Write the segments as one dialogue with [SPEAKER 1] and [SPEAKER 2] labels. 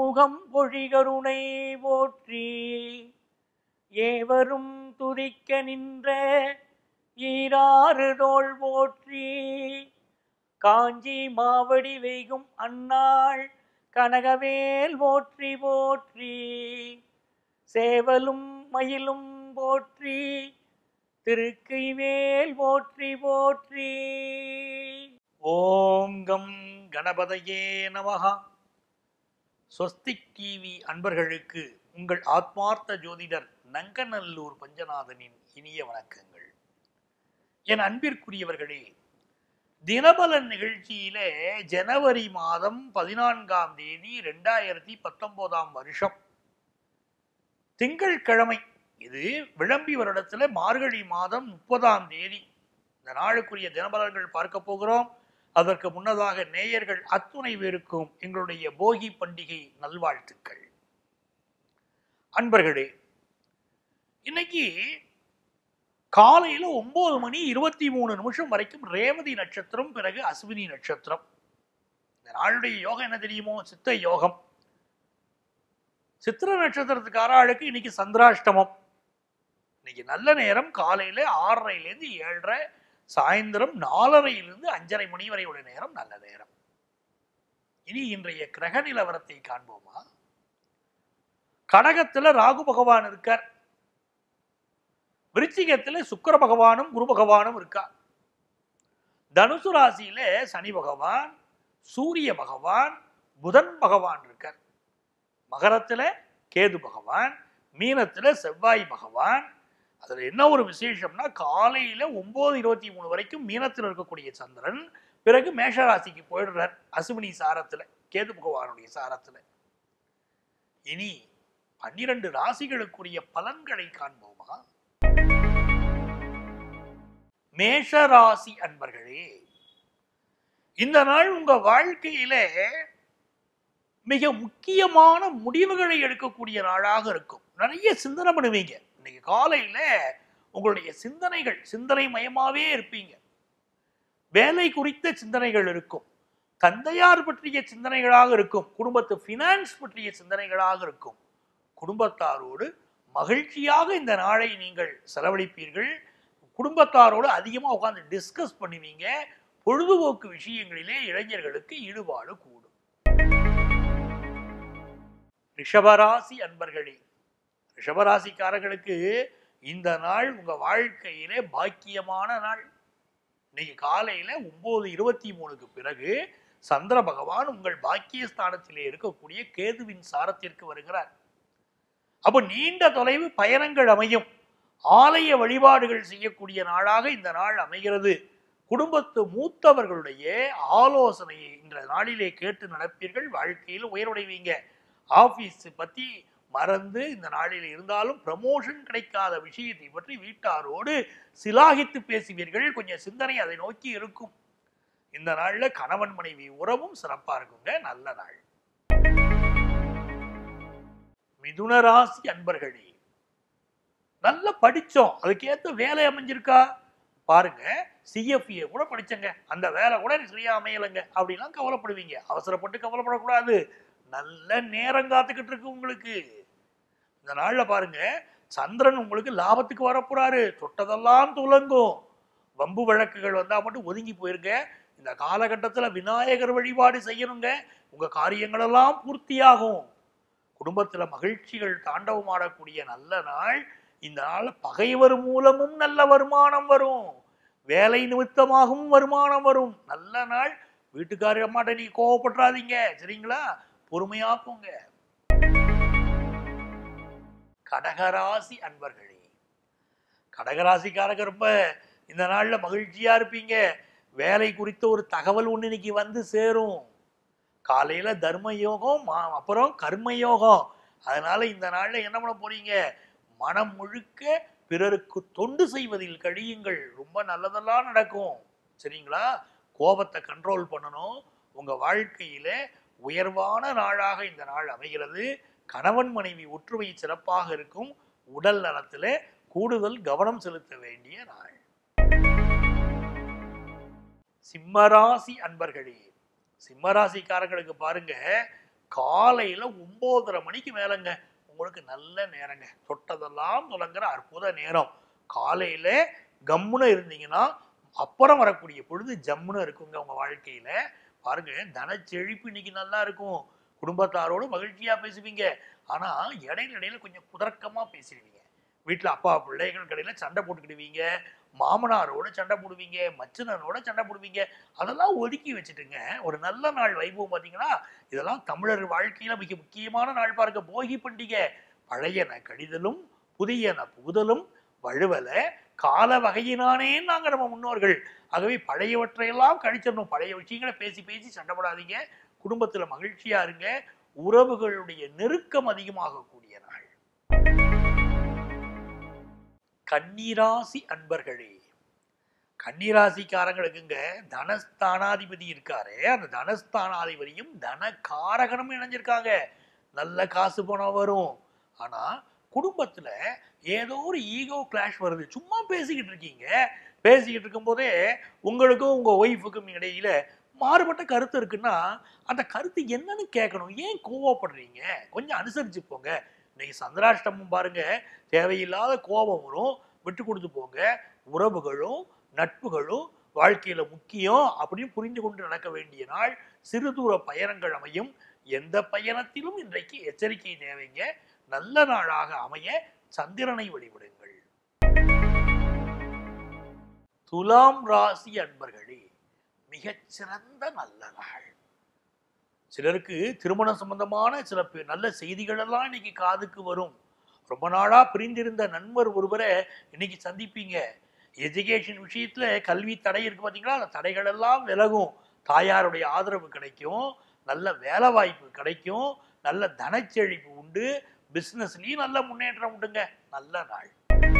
[SPEAKER 1] முகம் பொழிகருணை போற்றி ஏவரும் துதிக்க நின்ற ஈராறு தோள் போற்றி காஞ்சி மாவடி வெய்கும் அன்னாள் கனகவேல் போற்றி போற்றி சேவலும் மயிலும் போற்றி திருக்கைவேல் போற்றி போற்றி ஓம் கம் கணபதையே நமகா ஸ்வஸ்திக் டிவி அன்பர்களுக்கு உங்கள் ஆத்மார்த்த ஜோதிடர் நங்கநல்லூர் பஞ்சநாதனின் இனிய வணக்கங்கள் என் அன்பிற்குரியவர்களே தினபலன் நிகழ்ச்சியிலே ஜனவரி மாதம் பதினான்காம் தேதி ரெண்டாயிரத்தி பத்தொன்பதாம் வருஷம் திங்கட்கிழமை இது விளம்பி வருடத்துல மார்கழி மாதம் முப்பதாம் தேதி இந்த நாளுக்குரிய தினபலன்கள் பார்க்க போகிறோம் அதற்கு முன்னதாக நேயர்கள் அத்துணை பேருக்கும் எங்களுடைய போகி பண்டிகை நல்வாழ்த்துக்கள் அன்பர்களே இன்னைக்கு காலையில ஒன்பது மணி இருபத்தி மூணு நிமிஷம் வரைக்கும் ரேவதி நட்சத்திரம் பிறகு அஸ்வினி நட்சத்திரம் இந்த நாளுடைய யோகம் என்ன தெரியுமோ சித்த யோகம் சித்திர நட்சத்திரத்துக்கார ஆளுக்கு இன்னைக்கு சந்திராஷ்டமம் இன்னைக்கு நல்ல நேரம் காலையில ஆறரைலேருந்து ஏழரை சாயந்தரம் நாலரையிலிருந்து அஞ்சரை மணி வரை உள்ள நேரம் நல்ல நேரம் இனி இன்றைய கிரக நிலவரத்தை காண்போமா கடகத்துல ராகு பகவான் இருக்கார் விருச்சிகத்துல சுக்கிர பகவானும் குரு பகவானும் இருக்கார் தனுசு ராசியில சனி பகவான் சூரிய பகவான் புதன் பகவான் இருக்கார் மகரத்துல கேது பகவான் மீனத்துல செவ்வாய் பகவான் அதுல என்ன ஒரு விசேஷம்னா காலையில ஒன்பது இருபத்தி மூணு வரைக்கும் மீனத்தில் இருக்கக்கூடிய சந்திரன் பிறகு மேஷராசிக்கு போயிடுறார் அசுவினி சாரத்துல கேது பகவானுடைய சாரத்துல இனி பன்னிரண்டு ராசிகளுக்குரிய பலன்களை காண்போமா மேஷராசி அன்பர்களே இந்த நாள் உங்க வாழ்க்கையில மிக முக்கியமான முடிவுகளை எடுக்கக்கூடிய நாளாக இருக்கும் நிறைய சிந்தனை பண்ணுவீங்க இன்னைக்கு காலையில உங்களுடைய சிந்தனைகள் சிந்தனை மயமாவே இருப்பீங்க வேலை குறித்த சிந்தனைகள் இருக்கும் தந்தையார் பற்றிய சிந்தனைகளாக இருக்கும் குடும்பத்து ஃபினான்ஸ் பற்றிய சிந்தனைகளாக இருக்கும் குடும்பத்தாரோடு மகிழ்ச்சியாக இந்த நாளை நீங்கள் செலவழிப்பீர்கள் குடும்பத்தாரோடு அதிகமாக உட்கார்ந்து டிஸ்கஸ் பண்ணுவீங்க பொழுதுபோக்கு விஷயங்களிலே இளைஞர்களுக்கு ஈடுபாடு கூடும் ரிஷபராசி அன்பர்களே ரிஷபராசிக்காரர்களுக்கு இந்த நாள் உங்க வாழ்க்கையிலே பாக்கியமான நாள் இன்னைக்கு காலையில ஒன்பது இருபத்தி மூணுக்கு பிறகு சந்திர பகவான் உங்கள் பாக்கியஸ்தானத்திலே இருக்கக்கூடிய கேதுவின் சாரத்திற்கு வருகிறார் அப்போ நீண்ட தொலைவு பயணங்கள் அமையும் ஆலய வழிபாடுகள் செய்யக்கூடிய நாளாக இந்த நாள் அமைகிறது குடும்பத்து மூத்தவர்களுடைய ஆலோசனையை இந்த நாளிலே கேட்டு நடப்பீர்கள் வாழ்க்கையில் உயர்வடைவீங்க ஆபீஸ் பத்தி மறந்து இந்த நாளில் இருந்தாலும் ப்ரமோஷன் கிடைக்காத விஷயத்தை பற்றி வீட்டாரோடு சிலாகித்து பேசுவீர்கள் கொஞ்சம் சிந்தனை அதை நோக்கி இருக்கும் இந்த நாள்ல கணவன் மனைவி உறவும் சிறப்பா இருக்குங்க நல்ல நாள் மிதுன ராசி அன்பர்களே நல்லா படிச்சோம் அதுக்கேத்த வேலை அமைஞ்சிருக்கா பாருங்க சிஎஃப்ஏ கூட படிச்சங்க அந்த வேலை கூட எனக்கு சரியா அமையலைங்க அப்படிலாம் கவலைப்படுவீங்க அவசரப்பட்டு கவலைப்படக்கூடாது நல்ல நேரம் காத்துக்கிட்டு இருக்கு உங்களுக்கு இந்த நாள்ல பாருங்க சந்திரன் உங்களுக்கு லாபத்துக்கு வரப்போறாரு தொட்டதெல்லாம் துலங்கும் வம்பு வழக்குகள் வந்தா மட்டும் ஒதுங்கி போயிருங்க இந்த காலகட்டத்துல விநாயகர் வழிபாடு செய்யணுங்க உங்க காரியங்கள் எல்லாம் பூர்த்தியாகும் குடும்பத்துல மகிழ்ச்சிகள் தாண்டவமாடக்கூடிய நல்ல நாள் இந்த நாள் பகைவர் மூலமும் நல்ல வருமானம் வரும் வேலை நிமித்தமாகவும் வருமானம் வரும் நல்ல நாள் வீட்டுக்காரி அம்மாட்ட நீ கோவப்பட்டுறாதீங்க சரிங்களா பொறுமையா போங்க கடகராசி அன்பர்களே கடகராசிக்காரங்க ரொம்ப இந்த நாள்ல மகிழ்ச்சியா இருப்பீங்க வேலை குறித்த ஒரு தகவல் ஒண்ணு இன்னைக்கு வந்து சேரும் காலையில தர்ம யோகம் மா- அப்புறம் கர்ம யோகம் அதனால இந்த நாள்ல என்ன பண்ண போறீங்க மனம் முழுக்க பிறருக்கு தொண்டு செய்வதில் கழியுங்கள் ரொம்ப நல்லதெல்லாம் நடக்கும் சரிங்களா கோபத்தை கண்ட்ரோல் பண்ணணும் உங்க வாழ்க்கையில உயர்வான நாளாக இந்த நாள் அமைகிறது கணவன் மனைவி ஒற்றுமை சிறப்பாக இருக்கும் உடல் நலத்துல கூடுதல் கவனம் செலுத்த வேண்டிய நாள் சிம்மராசி அன்பர்களே சிம்மராசிக்காரங்களுக்கு பாருங்க காலையில ஒன்பதரை மணிக்கு மேலங்க உங்களுக்கு நல்ல நேரங்க தொட்டதெல்லாம் தொடங்குற அற்புத நேரம் காலையில கம்முன்னு இருந்தீங்கன்னா அப்புறம் வரக்கூடிய பொழுது ஜம்முன்னு இருக்குங்க உங்க வாழ்க்கையில பாருங்க தனச்செழிப்பு இன்னைக்கு நல்லா இருக்கும் குடும்பத்தாரோடு மகிழ்ச்சியா பேசுவீங்க ஆனா இடையில இடையில கொஞ்சம் குதர்க்கமா பேசிடுவீங்க வீட்டுல அப்பா பிள்ளைகள் கடையில சண்டை போட்டுக்கிடுவீங்க மாமனாரோட சண்டை போடுவீங்க மச்சனரோட சண்டை போடுவீங்க அதெல்லாம் ஒதுக்கி வச்சுட்டுங்க ஒரு நல்ல நாள் வைபவம் பார்த்தீங்கன்னா இதெல்லாம் தமிழர் வாழ்க்கையில மிக முக்கியமான நாள் பாருங்க போகி பண்டிகை பழையன கழிதலும் புதியன புகுதலும் வழுவல கால வகையினானே நாங்க நம்ம முன்னோர்கள் ஆகவே பழையவற்றையெல்லாம் கழிச்சிடணும் பழைய விஷயங்களை பேசி பேசி சண்டை போடாதீங்க குடும்பத்துல மகிழ்ச்சியா இருங்க உறவுகளுடைய நெருக்கம் அதிகமாகக்கூடிய நாள் கன்னிராசி அன்பர்களே கன்னிராசிக்காரங்களுக்குங்க தனஸ்தானாதிபதி இருக்காரு அந்த தனஸ்தானாதிபதியும் தனகாரகனும் இணைஞ்சிருக்காங்க நல்ல காசு பணம் வரும் ஆனா குடும்பத்துல ஏதோ ஒரு ஈகோ கிளாஷ் வருது சும்மா பேசிக்கிட்டு இருக்கீங்க பேசிக்கிட்டு இருக்கும்போதே உங்களுக்கும் உங்க ஒய்ஃபுக்கும் இடையில மாறுபட்ட கருத்து இருக்குன்னா அந்த கருத்து என்னன்னு கேட்கணும் ஏன் கோவப்படுறீங்க கொஞ்சம் அனுசரிச்சு போங்க இன்னைக்கு சந்திராஷ்டமம் பாருங்க தேவையில்லாத கோபம் வரும் விட்டு கொடுத்து போங்க உறவுகளும் நட்புகளும் வாழ்க்கையில முக்கியம் அப்படின்னு புரிந்து கொண்டு நடக்க வேண்டிய நாள் சிறு தூர பயணங்கள் அமையும் எந்த பயணத்திலும் இன்றைக்கு எச்சரிக்கை தேவைங்க நல்ல நாளாக அமைய சந்திரனை வழிபடுங்கள் துலாம் ராசி அன்பர்களே மிகச்சிறந்த நல்ல நாள் சிலருக்கு திருமணம் சம்பந்தமான சில பெ- நல்ல செய்திகள் எல்லாம் இன்னைக்கு காதுக்கு வரும் ரொம்ப நாளா பிரிந்திருந்த நண்பர் ஒருவரை இன்னைக்கு சந்திப்பீங்க எஜுகேஷன் விஷயத்துல கல்வி தடை இருக்கு பாத்தீங்களா அந்த தடைகள் எல்லாம் விலகும் தாயாருடைய ஆதரவு கிடைக்கும் நல்ல வேலை வாய்ப்பு கிடைக்கும் நல்ல தனச்செழிப்பு உண்டு பிசினஸ்லயும் நல்ல முன்னேற்றம் உண்டுங்க நல்ல நாள்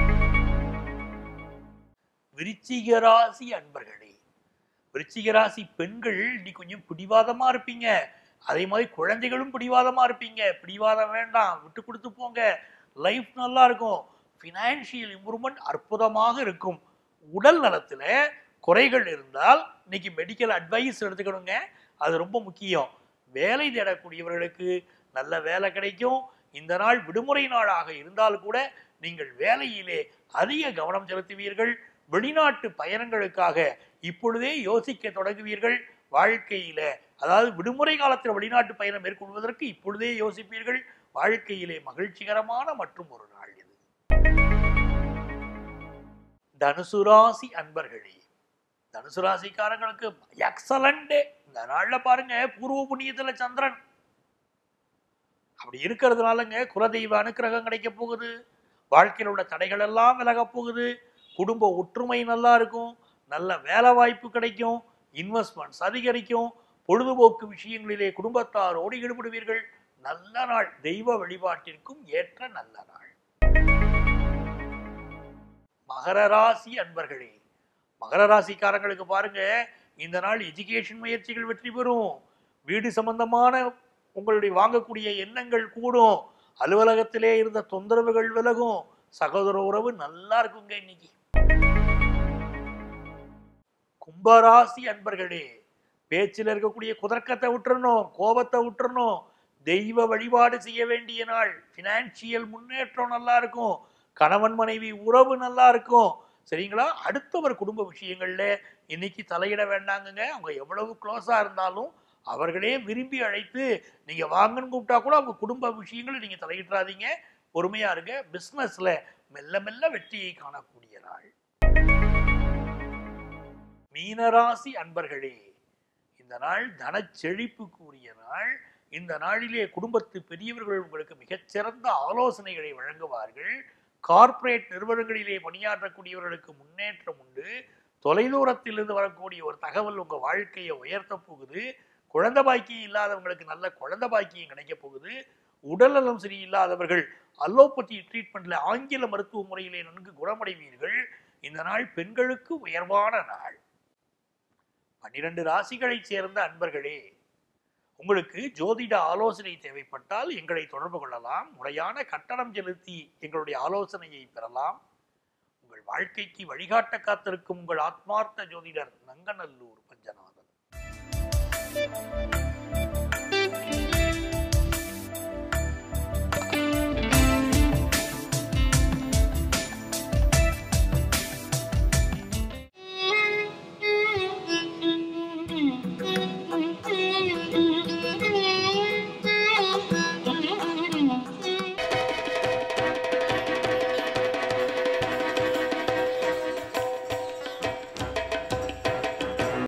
[SPEAKER 1] விருச்சிக ராசி அன்பர்களே விருச்சிக ராசி பெண்கள் நீ கொஞ்சம் பிடிவாதமா இருப்பீங்க அதே மாதிரி குழந்தைகளும் பிடிவாதமா இருப்பீங்க பிடிவாதம் வேண்டாம் விட்டு கொடுத்து போங்க லைஃப் நல்லா இருக்கும் ஃபினான்ஷியல் இம்ப்ரூவ்மெண்ட் அற்புதமாக இருக்கும் உடல் நலத்துல குறைகள் இருந்தால் இன்னைக்கு மெடிக்கல் அட்வைஸ் எடுத்துக்கணுங்க அது ரொம்ப முக்கியம் வேலை தேடக்கூடியவர்களுக்கு நல்ல வேலை கிடைக்கும் இந்த நாள் விடுமுறை நாளாக இருந்தால் கூட நீங்கள் வேலையிலே அதிக கவனம் செலுத்துவீர்கள் வெளிநாட்டு பயணங்களுக்காக இப்பொழுதே யோசிக்க தொடங்குவீர்கள் வாழ்க்கையில அதாவது விடுமுறை காலத்தில் வெளிநாட்டு பயணம் மேற்கொள்வதற்கு இப்பொழுதே யோசிப்பீர்கள் வாழ்க்கையிலே மகிழ்ச்சிகரமான மற்றும் ஒரு நாள் இது தனுசு ராசி அன்பர்களே தனுசு ராசிக்காரங்களுக்கு எக்ஸலண்ட் இந்த நாள்ல பாருங்க பூர்வ புண்ணியத்துல சந்திரன் அப்படி இருக்கிறதுனாலங்க குலதெய்வ அனுக்கிரகம் கிடைக்க போகுது வாழ்க்கையில் உள்ள தடைகள் எல்லாம் விலக போகுது குடும்ப ஒற்றுமை நல்லா இருக்கும் நல்ல வேலை வாய்ப்பு கிடைக்கும் இன்வெஸ்ட்மெண்ட்ஸ் அதிகரிக்கும் பொழுதுபோக்கு விஷயங்களிலே குடும்பத்தாரோடு ஈடுபடுவீர்கள் நல்ல நாள் தெய்வ வழிபாட்டிற்கும் ஏற்ற நல்ல நாள் மகர ராசி அன்பர்களே மகர ராசிக்காரங்களுக்கு பாருங்க இந்த நாள் எஜுகேஷன் முயற்சிகள் வெற்றி பெறும் வீடு சம்பந்தமான உங்களுடைய வாங்கக்கூடிய எண்ணங்கள் கூடும் அலுவலகத்திலே இருந்த தொந்தரவுகள் விலகும் சகோதர உறவு நல்லா இருக்குங்க இன்னைக்கு கும்பராசி அன்பர்களே பேச்சில் இருக்கக்கூடிய குதர்க்கத்தை விட்டுறணும் கோபத்தை விட்டுறணும் தெய்வ வழிபாடு செய்ய வேண்டிய நாள் பினான்சியல் முன்னேற்றம் நல்லா இருக்கும் கணவன் மனைவி உறவு நல்லா இருக்கும் சரிங்களா அடுத்தவர் குடும்ப விஷயங்கள்ல இன்னைக்கு தலையிட வேண்டாங்கங்க அவங்க எவ்வளவு க்ளோஸா இருந்தாலும் அவர்களே விரும்பி அழைத்து நீங்க வாங்கன்னு கூப்பிட்டா கூட அவங்க குடும்ப விஷயங்களை நீங்க தலையிடாதீங்க பொறுமையா இருங்க பிசினஸ்ல மெல்ல மெல்ல வெற்றியை காணக்கூடிய நாள் மீனராசி அன்பர்களே இந்த நாள் தனச்செழிப்புக்குரிய நாள் இந்த நாளிலே குடும்பத்து பெரியவர்கள் உங்களுக்கு மிகச்சிறந்த ஆலோசனைகளை வழங்குவார்கள் கார்ப்பரேட் நிறுவனங்களிலே பணியாற்றக்கூடியவர்களுக்கு முன்னேற்றம் உண்டு தொலைதூரத்திலிருந்து வரக்கூடிய ஒரு தகவல் உங்க வாழ்க்கையை உயர்த்த போகுது குழந்தை பாக்கியம் இல்லாதவங்களுக்கு நல்ல குழந்தை பாக்கியம் கிடைக்க போகுது உடல்நலம் சரியில்லாதவர்கள் அலோபதி ட்ரீட்மெண்ட்ல ஆங்கில மருத்துவ முறையிலே நன்கு குணமடைவீர்கள் இந்த நாள் பெண்களுக்கு உயர்வான நாள் பன்னிரண்டு ராசிகளைச் சேர்ந்த அன்பர்களே உங்களுக்கு ஜோதிட ஆலோசனை தேவைப்பட்டால் எங்களை தொடர்பு கொள்ளலாம் முறையான கட்டணம் செலுத்தி எங்களுடைய ஆலோசனையை பெறலாம் உங்கள் வாழ்க்கைக்கு வழிகாட்ட காத்திருக்கும் உங்கள் ஆத்மார்த்த ஜோதிடர் நங்கநல்லூர் பஞ்சநாதன்